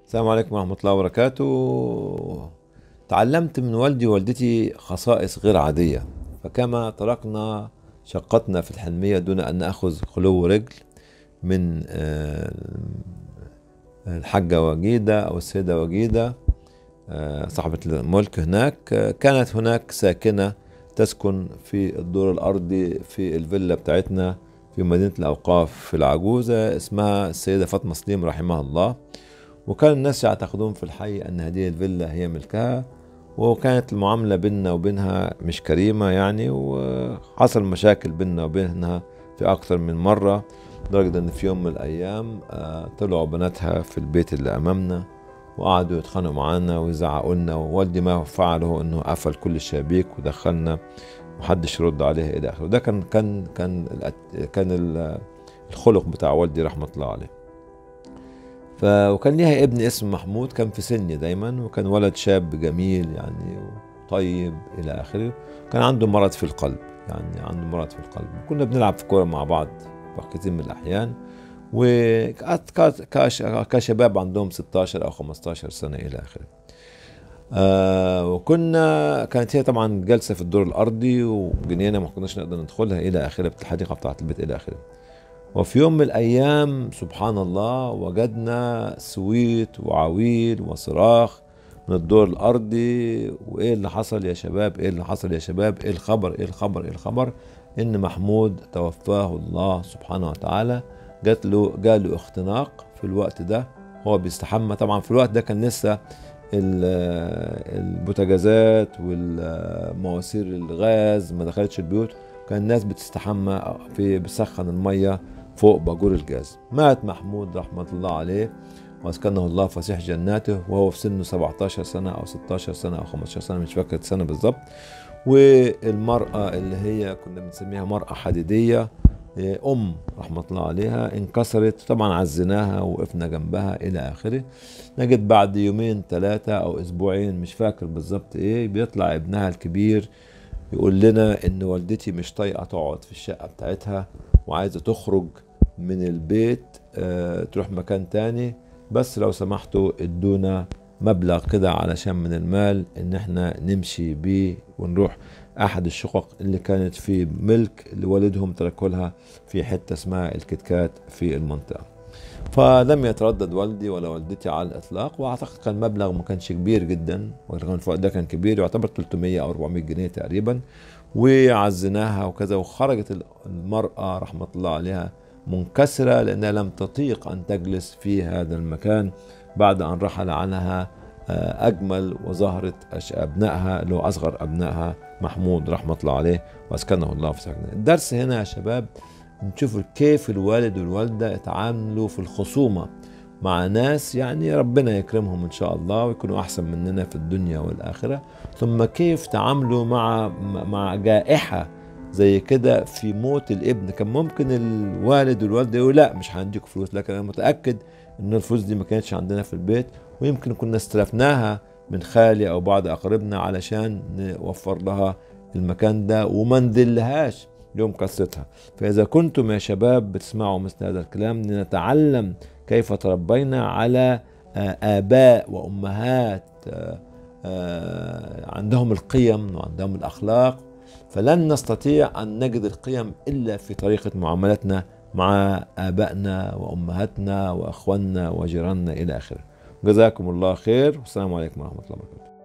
السلام عليكم ورحمة الله وبركاته تعلمت من والدي ووالدتي خصائص غير عادية فكما تركنا شقتنا في الحلمية دون أن نأخذ خلو رجل من آه، الحاجة وجيدة أو السيدة وجيدة آه، صاحبة الملك هناك آه، كانت هناك ساكنة تسكن في الدور الأرضي في الفيلا بتاعتنا في مدينة الأوقاف في العجوزة اسمها السيدة فاطمة سليم رحمها الله وكان الناس يعتقدون في الحي أن هذه الفيلا هي ملكها وكانت المعاملة بيننا وبينها مش كريمة يعني وحصل مشاكل بيننا وبينها في أكثر من مرة لدرجة إن في يوم من الأيام آه، طلعوا بناتها في البيت اللي أمامنا وقعدوا يتخانقوا معانا ويزعقوا لنا ووالدي ما فعله إنه قفل كل الشبابيك ودخلنا محدش يرد عليه إلى آخره وده كان كان كان الأت- كان ال- الخلق بتاع والدي رحمة الله عليه ف وكان ليها ابن اسمه محمود كان في سني دايما وكان ولد شاب جميل يعني طيب الى اخره كان عنده مرض في القلب يعني عنده مرض في القلب كنا بنلعب في كوره مع بعض في كثير من الاحيان وكشباب عندهم 16 او 15 سنه الى اخره آه وكنا كانت هي طبعا جالسه في الدور الارضي وجنينه ما كناش نقدر ندخلها الى اخره الحديقه بتاعت البيت الى اخره وفي يوم من الأيام سبحان الله وجدنا سويت وعويل وصراخ من الدور الأرضي وإيه اللي حصل يا شباب إيه اللي حصل يا شباب إيه الخبر إيه الخبر إيه الخبر إن محمود توفاه الله سبحانه وتعالى جات له جاله اختناق في الوقت ده هو بيستحمى طبعا في الوقت ده كان لسه ال- البوتاجازات والمواسير الغاز ما دخلتش البيوت كان الناس بتستحمى في بتسخن الميه فوق باجور الجاز مات محمود رحمة الله عليه واسكنه الله فسيح جناته وهو في سنه 17 سنة أو 16 سنة أو 15 سنة مش فاكر السنة بالظبط والمرأة اللي هي كنا بنسميها مرأة حديدية إيه، أم رحمة الله عليها انكسرت طبعا عزيناها وقفنا جنبها إلى آخره نجد بعد يومين ثلاثة أو أسبوعين مش فاكر بالظبط إيه بيطلع ابنها الكبير يقول لنا إن والدتي مش طايقة تقعد في الشقة بتاعتها وعايزة تخرج من البيت آه، تروح مكان تاني بس لو سمحتوا ادونا مبلغ كده علشان من المال ان احنا نمشي بيه ونروح احد الشقق اللي كانت في ملك لوالدهم تركوا لها في حته اسمها الكتكات في المنطقه فلم يتردد والدي ولا والدتي على الاطلاق واعتقد كان مبلغ ما كانش كبير جدا وكان في الوقت ده كان كبير يعتبر 300 او 400 جنيه تقريبا وعزناها وكذا وخرجت المراه رحمه الله عليها منكسره لانها لم تطيق ان تجلس في هذا المكان بعد ان رحل عنها آه، اجمل وزهره أش- ابنائها اللي هو اصغر ابنائها محمود رحمه الله عليه واسكنه الله في سكنه. الدرس هنا يا شباب نشوف كيف الوالد والوالده يتعاملوا في الخصومه مع ناس يعني ربنا يكرمهم ان شاء الله ويكونوا احسن مننا في الدنيا والاخره ثم كيف تعاملوا مع مع جائحه زي كده في موت الابن كان ممكن الوالد والوالده يقول لا مش هنديكوا فلوس لكن انا متاكد ان الفلوس دي ما كانتش عندنا في البيت ويمكن كنا استلفناها من خالي او بعض اقاربنا علشان نوفر لها المكان ده وما ندلهاش يوم قصتها فاذا كنتم يا شباب بتسمعوا مثل هذا الكلام لنتعلم كيف تربينا على آه، اباء وامهات آه، آه، عندهم القيم وعندهم الاخلاق فلن نستطيع ان نجد القيم الا في طريقه معاملتنا مع ابائنا وامهاتنا واخواننا وجيراننا الى اخره. جزاكم الله خير والسلام عليكم ورحمه الله وبركاته.